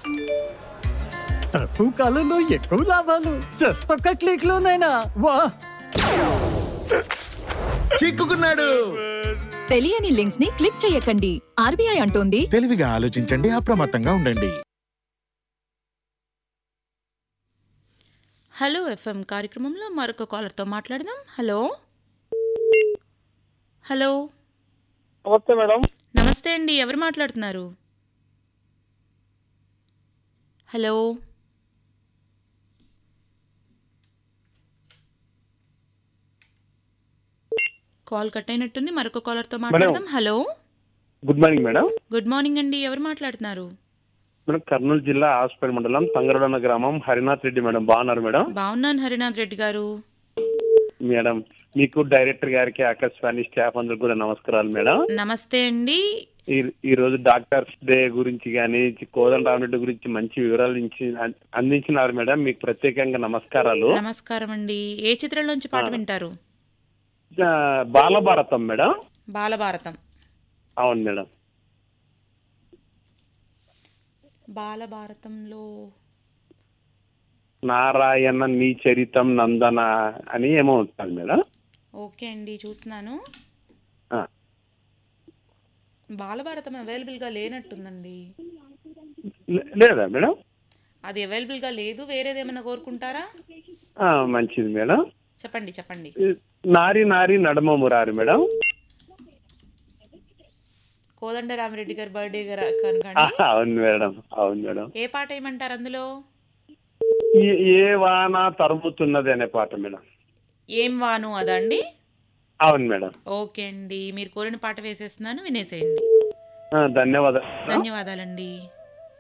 తక్కువ కాలంలో ఎక్కువ లాభాలు జస్ట్ ఒక్క క్లిక్ లోనైనా వా చిక్కుకున్నాడు తెలియని లింక్స్ ని క్లిక్ చేయకండి ఆర్బీఐ అంటోంది తెలివిగా ఆలోచించండి అప్రమత్తంగా ఉండండి హలో ఎఫ్ఎం కార్యక్రమంలో మరొక కాలర్తో మాట్లాడదాం హలో హలో నమస్తే మేడం నమస్తే అండి ఎవరు మాట్లాడుతున్నారు హలో కాల్ కట్ అయినట్టుంది మరొక కాలర్తో మాట్లాడదాం hello good morning madam good morning అండి ఎవరు మాట్లాడుతున్నారు మేడం కర్నూలు జిల్లా ఆస్పేట మండలం తంగరడన్న గ్రామం హరినాథ్ రెడ్డి మేడం బాగున్నారు మేడం బాగున్నాను హరినాథ్ రెడ్డి గారు మేడం మీకు డైరెక్టర్ గారికి ఆకాశవాణి స్టాఫ్ అందరికి కూడా నమస్కారాలు మేడం నమస్తే అండి ఈ ఈ రోజు డాక్టర్స్ డే గురించి కానీ కోదండ రామరెడ్డి గురించి మంచి వివరాలు ఇచ్చి అందించినారు మేడం మీకు ప్రత్యేకంగా నమస్కారాలు నమస్కారం అండి ఏ చిత్రంలోంచి పాట వింటారు ఆ, బాలభారతం మేడం బాలభారతం అవును మేడం బాలభారతంలో నారాయణ నీ చరితం నందన అని ఏమో ఉంటుంది మేడం ఓకే అండి చూస్తున్నాను ఆ, బాలభారతం అవైలబుల్గా లేనట్టుందండి లే- లేదా మేడం అది అవైలబుల్గా లేదు వేరేది ఏమైనా కోరుకుంటారా ఆ, మంచిది మేడం చెప్పండి చెప్పండి నారి నారి నడమ మురారి మేడం కోదండ రామిరెడ్డి గారి బర్త్డే గారు కనుకండి అవును మేడం అవును మేడం ఏ పాట ఏమంటారు అందులో ఏ- ఏ వాన తరుముతున్నది అనే పాట మేడం ఏం వాను అదండి అవును మేడం ఓకే అండి మీరు కోరిన పాట వేసేస్తున్నాను వినేసేయండి ఆ, ధన్యవాదాలు మేడం. ధన్యవాదాలండి